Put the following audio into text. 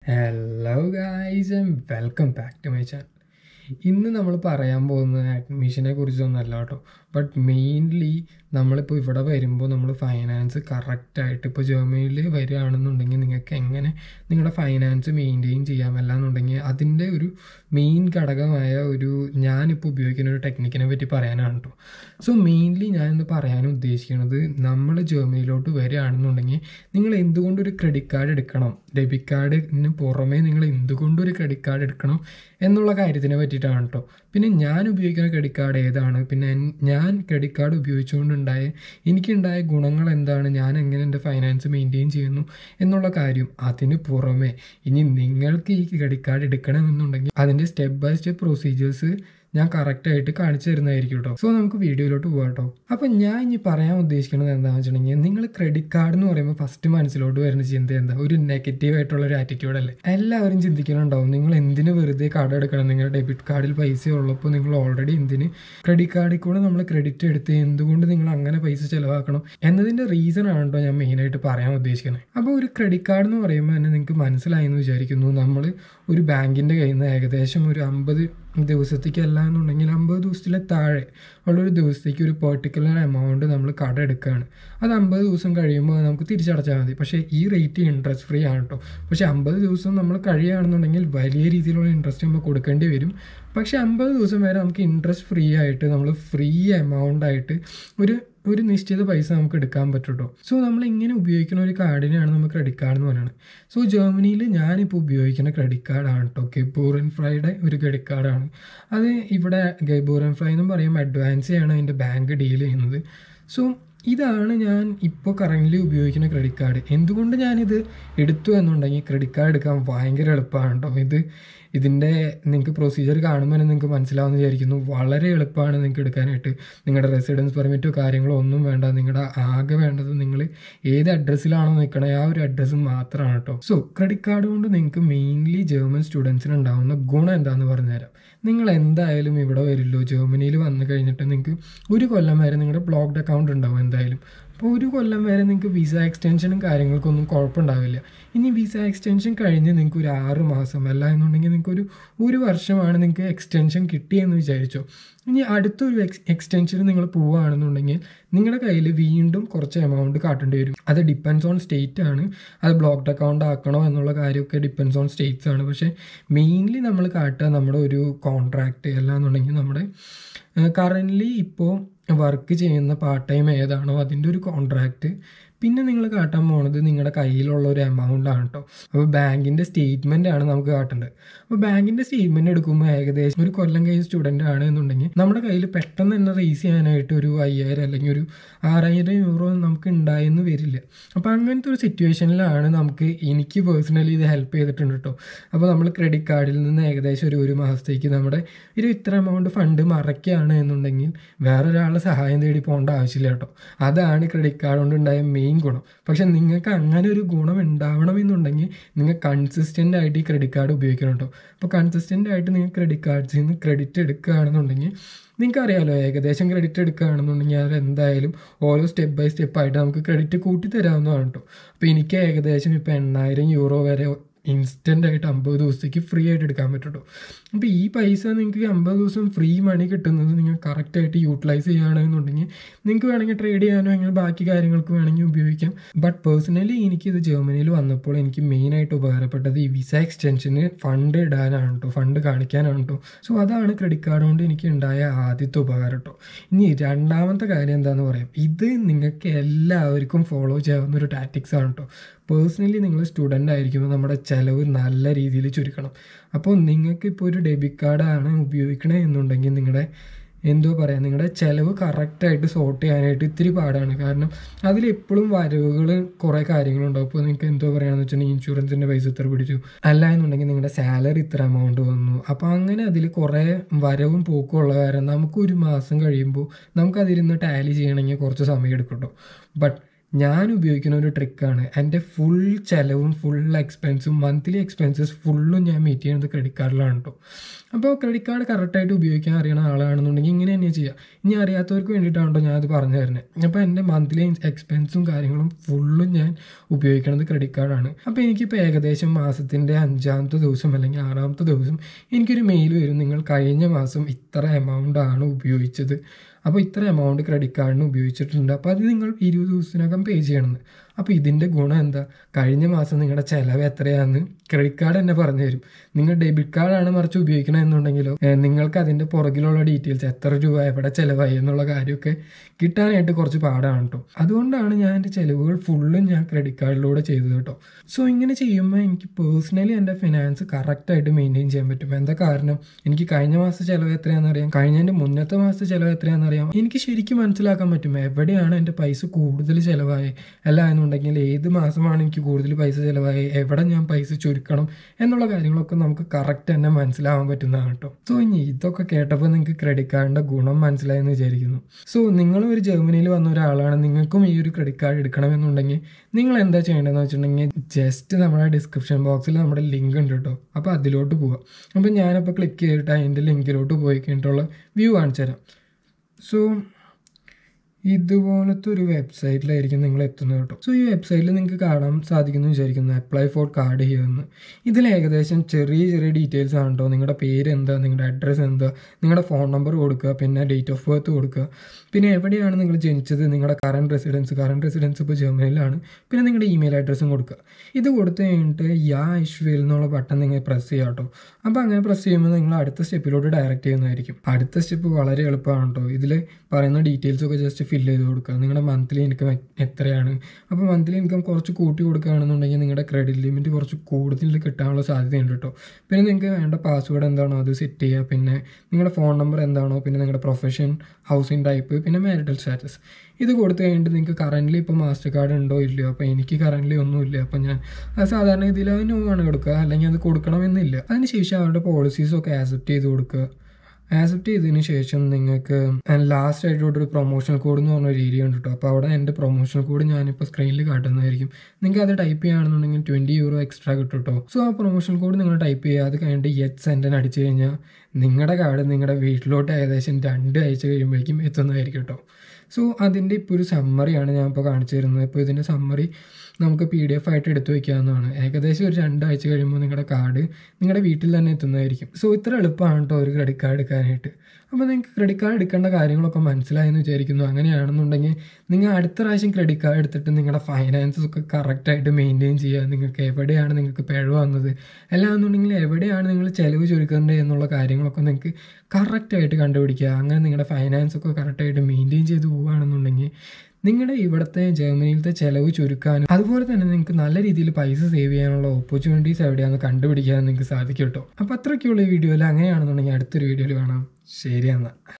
hello guys and welcome back to my channel ഇന്ന് നമ്മൾ പറയാൻ പോകുന്നത് അഡ്മിഷനെ കുറിച്ചൊന്നല്ല കേട്ടോ ബട്ട് മെയിൻലി നമ്മളിപ്പോൾ ഇവിടെ വരുമ്പോൾ നമ്മൾ ഫൈനാൻസ് കറക്റ്റായിട്ട് ഇപ്പോൾ ജർമ്മനിയിൽ വരികയാണെന്നുണ്ടെങ്കിൽ നിങ്ങൾക്ക് എങ്ങനെ നിങ്ങളുടെ ഫൈനാൻസ് മെയിൻറ്റെയിൻ ചെയ്യാം എന്നുണ്ടെങ്കിൽ അതിൻ്റെ ഒരു മെയിൻ ഘടകമായ ഒരു ഞാനിപ്പോൾ ഉപയോഗിക്കുന്ന ഒരു ടെക്നിക്കിനെ പറ്റി പറയാനാണ് കേട്ടോ സോ മെയിൻലി ഞാൻ ഇന്ന് പറയാൻ ഉദ്ദേശിക്കുന്നത് നമ്മൾ ജർമ്മനിയിലോട്ട് വരികയാണെന്നുണ്ടെങ്കിൽ നിങ്ങൾ എന്തുകൊണ്ട് ഒരു ക്രെഡിറ്റ് കാർഡ് എടുക്കണം ഡെബിറ്റ് കാർഡിന് പുറമേ നിങ്ങൾ എന്തുകൊണ്ട് ഒരു ക്രെഡിറ്റ് കാർഡ് എടുക്കണം എന്നുള്ള കാര്യത്തിനെ പറ്റിയിട്ടാണ് കേട്ടോ പിന്നെ ഞാൻ ഉപയോഗിക്കുന്ന ക്രെഡിറ്റ് കാർഡ് ഏതാണ് പിന്നെ എൻ- ഞാൻ ക്രെഡിറ്റ് കാർഡ് ഉപയോഗിച്ചുകൊണ്ടുണ്ടായ എനിക്കുണ്ടായ ഗുണങ്ങൾ എന്താണ് ഞാൻ എങ്ങനെ എൻ്റെ ഫൈനാൻസ് മെയിൻറ്റെയിൻ ചെയ്യുന്നു എന്നുള്ള കാര്യം അതിന് പുറമെ ഇനി നിങ്ങൾക്ക് ഈ ക്രെഡിറ്റ് കാർഡ് എടുക്കണമെന്നുണ്ടെങ്കിൽ അതിൻ്റെ സ്റ്റെപ്പ് ബൈ സ്റ്റെപ്പ് പ്രൊസീജിയേഴ്സ് ഞാൻ കറക്റ്റായിട്ട് കാണിച്ചു തരുന്നതായിരിക്കും കേട്ടോ സോ നമുക്ക് വീഡിയോയിലോട്ട് പോകാം കേട്ടോ അപ്പം ഞാൻ ഇനി പറയാൻ ഉദ്ദേശിക്കുന്നത് എന്താണെന്ന് വെച്ചിട്ടുണ്ടെങ്കിൽ നിങ്ങൾ ക്രെഡിറ്റ് കാർഡ് എന്ന് പറയുമ്പോൾ ഫസ്റ്റ് മനസ്സിലോട്ട് വരുന്ന ചിന്ത എന്താ ഒരു നെഗറ്റീവ് ആയിട്ടുള്ള ഒരു ആറ്റിറ്റ്യൂഡ് അല്ലേ എല്ലാവരും ചിന്തിക്കുന്നുണ്ടാവും നിങ്ങൾ എന്തിന് വെറുതെ കാർഡ് എടുക്കണം നിങ്ങളുടെ ഡെബിറ്റ് കാർഡിൽ പൈസ ഉള്ളപ്പോൾ നിങ്ങൾ ഓൾറെഡി എന്തിന് ക്രെഡിറ്റ് കാർഡിൽ കൂടെ നമ്മൾ ക്രെഡിറ്റ് എടുത്ത് എന്തുകൊണ്ട് നിങ്ങൾ അങ്ങനെ പൈസ ചിലവാക്കണം എന്നതിൻ്റെ റീസൺ ആണ് കേട്ടോ ഞാൻ മെയിനായിട്ട് പറയാൻ ഉദ്ദേശിക്കുന്നത് അപ്പോൾ ഒരു ക്രെഡിറ്റ് കാർഡ് എന്ന് പറയുമ്പോൾ തന്നെ നിങ്ങൾക്ക് മനസ്സിലായി എന്ന് വിചാരിക്കുന്നു നമ്മൾ ഒരു ബാങ്കിൻ്റെ കയ്യിൽ നിന്ന് ഏകദേശം ഒരു അമ്പത് ദിവസത്തേക്കല്ല എന്നുണ്ടെങ്കിൽ അമ്പത് ദിവസത്തിലെ താഴെ ഉള്ളൊരു ദിവസത്തേക്ക് ഒരു പെർട്ടിക്കുലർ എമൗണ്ട് നമ്മൾ കട എടുക്കുകയാണ് അത് അമ്പത് ദിവസം കഴിയുമ്പോൾ അത് നമുക്ക് തിരിച്ചടച്ചാൽ മതി പക്ഷേ ഈ റേറ്റ് ഇൻട്രസ്റ്റ് ഫ്രീ ആണ് കേട്ടോ പക്ഷേ അമ്പത് ദിവസം നമ്മൾ കഴിയുകയാണെന്നുണ്ടെങ്കിൽ വലിയ രീതിയിലുള്ള ഇൻട്രസ്റ്റ് നമ്മൾ കൊടുക്കേണ്ടി വരും പക്ഷേ അമ്പത് ദിവസം വരെ നമുക്ക് ഇൻട്രസ്റ്റ് ഫ്രീ ആയിട്ട് നമ്മൾ ഫ്രീ എമൗണ്ട് ആയിട്ട് ഒരു ഒരു നിശ്ചിത പൈസ നമുക്ക് എടുക്കാൻ പറ്റും കേട്ടോ സോ നമ്മൾ ഇങ്ങനെ ഉപയോഗിക്കുന്ന ഒരു കാർഡിനെയാണ് നമ്മൾ ക്രെഡിറ്റ് കാർഡ് എന്ന് പറയുന്നത് സോ ജർമ്മനിയിൽ ഞാനിപ്പോൾ ഉപയോഗിക്കുന്ന ക്രെഡിറ്റ് കാർഡാണ് കേട്ടോ ഗെബൂറൻ ഫ്രൈയുടെ ഒരു ക്രെഡിറ്റ് കാർഡാണ് അത് ഇവിടെ ഗെബൂറൻ ഫ്രൈ എന്ന് പറയുമ്പോൾ അഡ്വാൻസ് ആണ് അതിൻ്റെ ബാങ്ക് ഡീൽ ചെയ്യുന്നത് സോ ഇതാണ് ഞാൻ ഇപ്പോൾ കറൻ്റ്ലി ഉപയോഗിക്കുന്ന ക്രെഡിറ്റ് കാർഡ് എന്തുകൊണ്ട് ഞാനിത് എടുത്തു എന്നുണ്ടെങ്കിൽ ക്രെഡിറ്റ് കാർഡ് എടുക്കാൻ ഭയങ്കര എളുപ്പമാണ് കേട്ടോ ഇത് ഇതിൻ്റെ നിങ്ങൾക്ക് പ്രൊസീജിയർ കാണുമ്പോൾ തന്നെ നിങ്ങൾക്ക് മനസ്സിലാവുമെന്ന് വിചാരിക്കുന്നു വളരെ എളുപ്പമാണ് നിങ്ങൾക്ക് എടുക്കാനായിട്ട് നിങ്ങളുടെ റെസിഡൻസ് പെർമിറ്റോ കാര്യങ്ങളോ ഒന്നും വേണ്ട നിങ്ങളുടെ ആകെ വേണ്ടത് നിങ്ങൾ ഏത് അഡ്രസ്സിലാണോ നിൽക്കണത് ആ ഒരു അഡ്രസ്സ് മാത്രമാണ് കേട്ടോ സോ ക്രെഡിറ്റ് കാർഡ് കൊണ്ട് നിങ്ങൾക്ക് മെയിൻലി ജർമ്മൻ സ്റ്റുഡൻസിന് ഉണ്ടാകുന്ന ഗുണം എന്താണെന്ന് പറഞ്ഞുതരാം നിങ്ങൾ എന്തായാലും ഇവിടെ വരില്ലോ ജർമ്മനിയിൽ വന്നു കഴിഞ്ഞിട്ട് നിങ്ങൾക്ക് ഒരു കൊല്ലം വരെ നിങ്ങളുടെ ബ്ലോക്ക്ഡ് അക്കൗണ്ട് ഉണ്ടാവും എന്തായാലും അപ്പോൾ ഒരു കൊല്ലം വരെ നിങ്ങൾക്ക് വിസ എക്സ്റ്റൻഷനും കാര്യങ്ങൾക്കൊന്നും കുഴപ്പമുണ്ടാവില്ല ഇനി വിസ എക്സ്റ്റൻഷൻ കഴിഞ്ഞ് നിങ്ങൾക്ക് ഒരു ആറ് മാസം അല്ല എന്നുണ്ടെങ്കിൽ നിങ്ങൾക്ക് ഒരു ഒരു വർഷമാണ് നിങ്ങൾക്ക് എക്സ്റ്റൻഷൻ കിട്ടിയെന്ന് വിചാരിച്ചോ ഇനി അടുത്തൊരു എക്സ് എക്സ്റ്റൻഷന് നിങ്ങൾ പോവുകയാണെന്നുണ്ടെങ്കിൽ നിങ്ങളുടെ കയ്യിൽ വീണ്ടും കുറച്ച് എമൗണ്ട് കാട്ടേണ്ടി വരും അത് ഡിപ്പെൻസ് ഓൺ സ്റ്റേറ്റ് ആണ് അത് ബ്ലോക്ക്ഡ് അക്കൗണ്ട് ആക്കണോ എന്നുള്ള കാര്യമൊക്കെ ഡിപ്പെൻസ് ഓൺ സ്റ്റേറ്റ്സ് ആണ് പക്ഷേ മെയിൻലി നമ്മൾ കാട്ടുക നമ്മുടെ ഒരു കോൺട്രാക്റ്റ് അല്ല എന്നുണ്ടെങ്കിൽ നമ്മുടെ കറൻ്റ്ലി ഇപ്പോൾ വർക്ക് ചെയ്യുന്ന പാർട്ട് ടൈം ഏതാണോ അതിൻ്റെ ഒരു കോൺട്രാക്റ്റ് പിന്നെ നിങ്ങൾ കാട്ടാൻ പോണത് നിങ്ങളുടെ കയ്യിലുള്ള ഒരു എമൗണ്ട് ആണ് കേട്ടോ അപ്പോൾ ബാങ്കിൻ്റെ സ്റ്റേറ്റ്മെൻ്റ് ആണ് നമുക്ക് കാട്ടേണ്ടത് അപ്പോൾ ബാങ്കിൻ്റെ സ്റ്റേറ്റ്മെൻറ്റ് എടുക്കുമ്പോൾ ഏകദേശം ഒരു കൊല്ലം കഴിഞ്ഞ സ്റ്റുഡൻ്റ് ആണ് എന്നുണ്ടെങ്കിൽ നമ്മുടെ കയ്യിൽ പെട്ടെന്ന് തന്നെ റേസ് ചെയ്യാനായിട്ട് ഒരു അയ്യായിരം അല്ലെങ്കിൽ ഒരു ആറായിരം യൂറോ നമുക്ക് ഉണ്ടായെന്ന് വരില്ല അപ്പോൾ അങ്ങനത്തെ ഒരു സിറ്റുവേഷനിലാണ് നമുക്ക് എനിക്ക് പേഴ്സണലി ഇത് ഹെൽപ്പ് ചെയ്തിട്ടുണ്ട് കേട്ടോ അപ്പോൾ നമ്മൾ ക്രെഡിറ്റ് കാർഡിൽ നിന്ന് ഏകദേശം ഒരു ഒരു മാസത്തേക്ക് നമ്മുടെ ഒരു ഇത്ര എമൗണ്ട് ഫണ്ട് മറയ്ക്കുകയാണ് എന്നുണ്ടെങ്കിൽ വേറൊരാളുടെ സഹായം തേടി പോകേണ്ട ആവശ്യമില്ല കേട്ടോ അതാണ് ക്രെഡിറ്റ് കാർഡ് കൊണ്ട് ഉണ്ടായ മെയിൻ ഗുണം പക്ഷെ നിങ്ങൾക്ക് അങ്ങനെ ഒരു ഗുണം ഉണ്ടാവണമെന്നുണ്ടെങ്കിൽ നിങ്ങൾ കൺസിസ്റ്റൻ്റ് ആയിട്ട് ഈ ക്രെഡിറ്റ് കാർഡ് ഉപയോഗിക്കണം കേട്ടോ അപ്പോൾ കൺസിസ്റ്റൻ്റ് ആയിട്ട് നിങ്ങൾ ക്രെഡിറ്റ് കാർഡ്സിൽ നിന്ന് ക്രെഡിറ്റ് എടുക്കുകയാണെന്നുണ്ടെങ്കിൽ നിങ്ങൾക്ക് അറിയാലോ ഏകദേശം ക്രെഡിറ്റ് എടുക്കുകയാണെന്നുണ്ടെങ്കിൽ അത് എന്തായാലും ഓരോ സ്റ്റെപ്പ് ബൈ സ്റ്റെപ്പ് ആയിട്ട് നമുക്ക് ക്രെഡിറ്റ് കൂട്ടി തരാവുന്നതാണ് കേട്ടോ അപ്പോൾ എനിക്ക് ഏകദേശം ഇപ്പോൾ എണ്ണായിരം യൂറോ വരെ ഇൻസ്റ്റൻ്റ് ആയിട്ട് അമ്പത് ദിവസത്തേക്ക് ഫ്രീ ആയിട്ട് എടുക്കാൻ പറ്റും കേട്ടോ അപ്പോൾ ഈ പൈസ നിങ്ങൾക്ക് അമ്പത് ദിവസം ഫ്രീ മണി കിട്ടുന്നത് നിങ്ങൾ കറക്റ്റായിട്ട് യൂട്ടിലൈസ് ചെയ്യുകയാണെന്നുണ്ടെങ്കിൽ നിങ്ങൾക്ക് വേണമെങ്കിൽ ട്രേഡ് ചെയ്യാനോ അങ്ങനെ ബാക്കി കാര്യങ്ങൾക്ക് വേണമെങ്കിൽ ഉപയോഗിക്കാം ബട്ട് പേഴ്സണലി എനിക്കിത് ജർമ്മനിയിൽ വന്നപ്പോൾ എനിക്ക് മെയിനായിട്ട് ഉപകാരപ്പെട്ടത് ഈ വിസ എക്സ്റ്റൻഷന് ഫണ്ട് ഇടാനാണ് കേട്ടോ ഫണ്ട് കാണിക്കാനാണ് കേട്ടോ സോ അതാണ് ക്രെഡിറ്റ് കാർഡ് കൊണ്ട് എനിക്ക് ഉണ്ടായ ആദ്യത്തെ ഉപകാരം കേട്ടോ ഇനി രണ്ടാമത്തെ കാര്യം എന്താണെന്ന് പറയാം ഇത് നിങ്ങൾക്ക് എല്ലാവർക്കും ഫോളോ ചെയ്യാവുന്ന ഒരു ടാറ്റിക്സ് ആണ് കേട്ടോ പേഴ്സണലി നിങ്ങൾ സ്റ്റുഡൻ്റ് ആയിരിക്കുമ്പോൾ നമ്മുടെ ചിലവ് നല്ല രീതിയിൽ ചുരുക്കണം അപ്പോൾ നിങ്ങൾക്ക് ഇപ്പോൾ ഒരു ഡെബിറ്റ് കാർഡാണ് ഉപയോഗിക്കണേ എന്നുണ്ടെങ്കിൽ നിങ്ങളുടെ എന്തോ പറയാം നിങ്ങളുടെ ചിലവ് കറക്റ്റായിട്ട് സോർട്ട് ചെയ്യാനായിട്ട് ഇത്തിരി പാടാണ് കാരണം അതിൽ എപ്പോഴും വരവുകൾ കുറേ കാര്യങ്ങളുണ്ടാവും ഇപ്പോൾ നിങ്ങൾക്ക് എന്തോ പറയുകയാണെന്ന് വെച്ചിട്ടുണ്ടെങ്കിൽ ഇൻഷുറൻസിൻ്റെ പൈസ ഇത്ര പിടിച്ചു അല്ല എന്നുണ്ടെങ്കിൽ നിങ്ങളുടെ സാലറി ഇത്ര എമൗണ്ട് വന്നു അപ്പോൾ അങ്ങനെ അതിൽ കുറേ വരവും പോക്കും ഉള്ള കാരണം നമുക്ക് ഒരു മാസം കഴിയുമ്പോൾ നമുക്ക് അതിരുന്ന് ടാലി ചെയ്യണമെങ്കിൽ കുറച്ച് സമയം എടുക്കും കേട്ടോ ബട്ട് ഞാൻ ഉപയോഗിക്കുന്ന ഒരു ട്രിക്കാണ് എൻ്റെ ഫുൾ ചിലവും ഫുൾ എക്സ്പെൻസും മന്ത്ലി എക്സ്പെൻസസ് ഫുള്ളും ഞാൻ മീറ്റ് ചെയ്യുന്നത് ക്രെഡിറ്റ് കാർഡിലാണ് കേട്ടോ അപ്പോൾ ക്രെഡിറ്റ് കാർഡ് കറക്റ്റായിട്ട് ഉപയോഗിക്കാൻ അറിയണ ആളാണെന്നുണ്ടെങ്കിൽ ഇങ്ങനെ തന്നെ ചെയ്യുക ഇനി അറിയാത്തവർക്ക് വേണ്ടിയിട്ടാണ് കേട്ടോ ഞാനത് പറഞ്ഞു തരുന്നത് അപ്പോൾ എൻ്റെ മന്ത്ലി എക്സ്പെൻസും കാര്യങ്ങളും ഫുള്ളും ഞാൻ ഉപയോഗിക്കുന്നത് ക്രെഡിറ്റ് കാർഡാണ് അപ്പോൾ എനിക്കിപ്പോൾ ഏകദേശം മാസത്തിൻ്റെ അഞ്ചാമത്തെ ദിവസം അല്ലെങ്കിൽ ആറാമത്തെ ദിവസം എനിക്കൊരു മെയിൽ വരും നിങ്ങൾ കഴിഞ്ഞ മാസം ഇത്ര എമൗണ്ട് ആണ് ഉപയോഗിച്ചത് അപ്പോൾ ഇത്ര എമൗണ്ട് ക്രെഡിറ്റ് കാർഡിന് ഉപയോഗിച്ചിട്ടുണ്ട് അപ്പോൾ അത് നിങ്ങൾ ഇരുപത് ദിവസത്തിനകം പേ ചെയ്യണമെന്ന് അപ്പോൾ ഇതിൻ്റെ ഗുണം എന്താ കഴിഞ്ഞ മാസം നിങ്ങളുടെ ചിലവ് എത്രയാണെന്ന് ക്രെഡിറ്റ് കാർഡ് തന്നെ പറഞ്ഞു തരും നിങ്ങൾ ഡെബിറ്റ് കാർഡാണ് മറിച്ച് ഉപയോഗിക്കണമെന്നുണ്ടെങ്കിലോ ഏഹ് നിങ്ങൾക്ക് അതിൻ്റെ പുറകിലുള്ള ഡീറ്റെയിൽസ് എത്ര രൂപ എവിടെ ചിലവായി എന്നുള്ള കാര്യമൊക്കെ കിട്ടാനായിട്ട് കുറച്ച് പാടാണ് കേട്ടോ അതുകൊണ്ടാണ് ഞാൻ എൻ്റെ ചിലവുകൾ ഫുള്ളും ഞാൻ ക്രെഡിറ്റ് കാർഡിലൂടെ ചെയ്തത് കേട്ടോ സോ ഇങ്ങനെ ചെയ്യുമ്പോൾ എനിക്ക് പേഴ്സണലി എൻ്റെ ഫിനാൻസ് കറക്റ്റായിട്ട് മെയിൻറ്റെയിൻ ചെയ്യാൻ പറ്റും എന്താ കാരണം എനിക്ക് കഴിഞ്ഞ മാസത്തെ ചിലവ് എത്രയാണെന്ന് അറിയാം കഴിഞ്ഞതിൻ്റെ മുന്നത്തെ മാസത്തെ ചിലവ് എത്രയാണെന്ന് അറിയാം എനിക്ക് ശരിക്കും മനസ്സിലാക്കാൻ പറ്റും എവിടെയാണ് എൻ്റെ പൈസ കൂടുതൽ ചിലവായി അല്ല എന്നുണ്ടെങ്കിൽ ഏത് മാസമാണ് എനിക്ക് കൂടുതൽ പൈസ ചിലവായി എവിടെ ഞാൻ പൈസ ചുരുക്കണം എന്നുള്ള കാര്യങ്ങളൊക്കെ നമുക്ക് കറക്റ്റ് തന്നെ മനസ്സിലാവാൻ പറ്റുന്നതാണ് കേട്ടോ സോ ഇനി ഇതൊക്കെ കേട്ടപ്പോൾ നിങ്ങൾക്ക് ക്രെഡിറ്റ് കാർഡിൻ്റെ ഗുണം മനസ്സിലായെന്ന് വിചാരിക്കുന്നു സോ നിങ്ങൾ ഒരു ജർമ്മനിയിൽ വന്ന ഒരാളാണ് നിങ്ങൾക്കും ഈ ഒരു ക്രെഡിറ്റ് കാർഡ് എടുക്കണമെന്നുണ്ടെങ്കിൽ നിങ്ങൾ എന്താ ചെയ്യേണ്ടതെന്ന് വെച്ചിട്ടുണ്ടെങ്കിൽ ജസ്റ്റ് നമ്മുടെ ഡിസ്ക്രിപ്ഷൻ ബോക്സിൽ നമ്മുടെ ലിങ്ക് ഉണ്ട് കേട്ടോ അപ്പോൾ അതിലോട്ട് പോവാം അപ്പോൾ ഞാനപ്പോൾ ക്ലിക്ക് ചെയ്തിട്ട് അതിൻ്റെ ലിങ്കിലോട്ട് പോയി കഴിഞ്ഞിട്ടുള്ള വ്യൂ കാണിച്ചു തരാം സോ ഇതുപോലത്തെ ഒരു വെബ്സൈറ്റിലായിരിക്കും നിങ്ങൾ എത്തുന്നത് കേട്ടോ സോ ഈ വെബ്സൈറ്റിൽ നിങ്ങൾക്ക് കാണാൻ സാധിക്കുന്നു വിചാരിക്കുന്നു അപ്ലൈ ഫോർ കാർഡ് ചെയ്യുമെന്ന് ഇതിൽ ഏകദേശം ചെറിയ ചെറിയ ഡീറ്റെയിൽസ് ആണ് കേട്ടോ നിങ്ങളുടെ പേര് എന്താ നിങ്ങളുടെ അഡ്രസ്സ് എന്താ നിങ്ങളുടെ ഫോൺ നമ്പർ കൊടുക്കുക പിന്നെ ഡേറ്റ് ഓഫ് ബർത്ത് കൊടുക്കുക പിന്നെ എവിടെയാണ് നിങ്ങൾ ജനിച്ചത് നിങ്ങളുടെ കറണ്ട് റെസിഡൻസ് കറണ്ട് റെസിഡൻസ് ഇപ്പോൾ ജർമ്മനിയിലാണ് പിന്നെ നിങ്ങളുടെ ഇമെയിൽ അഡ്രസ്സും കൊടുക്കുക ഇത് കൊടുത്തു കഴിഞ്ഞിട്ട് യാ ഇഷ്വേൽ എന്നുള്ള ബട്ടൺ നിങ്ങൾ പ്രസ് ചെയ്യുക കേട്ടോ അപ്പോൾ അങ്ങനെ പ്രസ് ചെയ്യുമ്പോൾ നിങ്ങൾ അടുത്ത സ്റ്റെപ്പിലോട്ട് ഡയറക്റ്റ് ചെയ്യുന്നതായിരിക്കും അടുത്ത സ്റ്റെപ്പ് വളരെ എളുപ്പമാണ് കേട്ടോ ഇതിൽ പറയുന്ന ഡീറ്റെയിൽസ് ഒക്കെ ജസ്റ്റ് ഫില്ല് ചെയ്ത് കൊടുക്കുക നിങ്ങളുടെ മന്ത്ലി ഇൻകം എത്രയാണ് അപ്പോൾ മന്ത്ലി ഇൻകം കുറച്ച് കൂട്ടി കൊടുക്കുകയാണെന്നുണ്ടെങ്കിൽ നിങ്ങളുടെ ക്രെഡിറ്റ് ലിമിറ്റ് കുറച്ച് കൂടുതൽ കിട്ടാനുള്ള സാധ്യതയുണ്ട് കേട്ടോ പിന്നെ നിങ്ങൾക്ക് വേണ്ട പാസ്വേഡ് എന്താണോ അത് സെറ്റ് ചെയ്യുക പിന്നെ നിങ്ങളുടെ ഫോൺ നമ്പർ എന്താണോ പിന്നെ നിങ്ങളുടെ പ്രൊഫഷൻ ഹൗസിംഗ് ടൈപ്പ് പിന്നെ മാരിറ്റൽ സ്റ്റാറ്റസ് ഇത് കൊടുത്തു കഴിഞ്ഞിട്ട് നിങ്ങൾക്ക് കറൻ്റ്ലി ഇപ്പോൾ മാസ്റ്റർ കാർഡ് ഉണ്ടോ ഇല്ലയോ അപ്പോൾ എനിക്ക് കറൻ്റ്ലി ഒന്നുമില്ല അപ്പോൾ ഞാൻ അത് സാധാരണ രീതിയിൽ അത് നോ ആണ് കൊടുക്കുക അല്ലെങ്കിൽ അത് കൊടുക്കണമെന്നില്ല അതിനുശേഷം അവരുടെ പോളിസീസൊക്കെ ആക്സെപ്റ്റ് ചെയ്ത് കൊടുക്കുക ആക്സെപ്റ്റ് ചെയ്തതിന് ശേഷം നിങ്ങൾക്ക് ലാസ്റ്റ് ആയിട്ട് ഒരു പ്രൊമോഷണൽ കോഡ് എന്ന് പറഞ്ഞ ഒരു ഏരിയ ഉണ്ട് കേട്ടോ അപ്പോൾ അവിടെ എൻ്റെ പ്രൊമോഷണൽ കോഡ് ഞാനിപ്പോൾ സ്ക്രീനിൽ കാട്ടുന്നതായിരിക്കും നിങ്ങൾക്ക് അത് ടൈപ്പ് ചെയ്യുകയാണെന്നുണ്ടെങ്കിൽ ട്വൻറ്റി യൂറോ എക്സ്ട്രാ കിട്ടും കേട്ടോ സോ ആ പ്രൊമോഷണൽ കോഡ് നിങ്ങൾ ടൈപ്പ് ചെയ്യുക അത് കഴിഞ്ഞിട്ട് യെറ്റ് സെൻറ്റൻ അടിച്ചു കഴിഞ്ഞാൽ നിങ്ങളുടെ കാർഡ് നിങ്ങളുടെ വീട്ടിലോട്ട് ഏകദേശം രണ്ട് ആഴ്ച കഴിയുമ്പോഴേക്കും എത്തുന്നതായിരിക്കും കേട്ടോ സോ അതിൻ്റെ ഇപ്പോൾ ഒരു സമ്മറിയാണ് ഞാൻ ഇപ്പോൾ കാണിച്ചു തരുന്നത് ഇപ്പോൾ ഇതിൻ്റെ സമ്മറി നമുക്ക് പി ഡി എഫ് ആയിട്ട് എടുത്തു വയ്ക്കാവുന്നതാണ് ഏകദേശം ഒരു രണ്ടാഴ്ച കഴിയുമ്പോൾ നിങ്ങളുടെ കാർഡ് നിങ്ങളുടെ വീട്ടിൽ തന്നെ എത്തുന്നതായിരിക്കും സോ ഇത്ര എളുപ്പമാണ് കേട്ടോ ഒരു ക്രെഡിറ്റ് കാർഡ് എടുക്കാനായിട്ട് അപ്പോൾ നിങ്ങൾക്ക് ക്രെഡിറ്റ് കാർഡ് എടുക്കേണ്ട കാര്യങ്ങളൊക്കെ മനസ്സിലായെന്ന് വിചാരിക്കുന്നു അങ്ങനെയാണെന്നുണ്ടെങ്കിൽ നിങ്ങൾ അടുത്ത പ്രാവശ്യം ക്രെഡിറ്റ് കാർഡ് എടുത്തിട്ട് നിങ്ങളുടെ ഫൈനാൻസസ് ഒക്കെ കറക്റ്റായിട്ട് മെയിൻറ്റെയിൻ ചെയ്യുക നിങ്ങൾക്ക് എവിടെയാണ് നിങ്ങൾക്ക് പിഴവ് വന്നത് അല്ലാന്നുണ്ടെങ്കിൽ എവിടെയാണ് നിങ്ങൾ ചിലവ് ചുരുക്കേണ്ടത് എന്നുള്ള കാര്യങ്ങളൊക്കെ നിങ്ങൾക്ക് കറക്റ്റായിട്ട് കണ്ടുപിടിക്കുക അങ്ങനെ നിങ്ങളുടെ ഫൈനാൻസ് ഒക്കെ കറക്റ്റായിട്ട് മെയിൻറ്റെയിൻ ചെയ്ത് പോവുകയാണെന്നുണ്ടെങ്കിൽ നിങ്ങളുടെ ഇവിടുത്തെ ജർമ്മനിയിലത്തെ ചിലവ് ചുരുക്കാനും അതുപോലെ തന്നെ നിങ്ങൾക്ക് നല്ല രീതിയിൽ പൈസ സേവ് ചെയ്യാനുള്ള ഓപ്പർച്യൂണിറ്റീസ് എവിടെയാണെന്ന് കണ്ടുപിടിക്കാൻ നിങ്ങൾക്ക് സാധിക്കും കേട്ടോ അപ്പോൾ അത്രയ്ക്കുള്ള ഈ വീഡിയോയിൽ അങ്ങനെയാണെന്നുണ്ടെങ്കിൽ അടുത്തൊരു വീഡിയോയിൽ കാണാം ശരി എന്നാൽ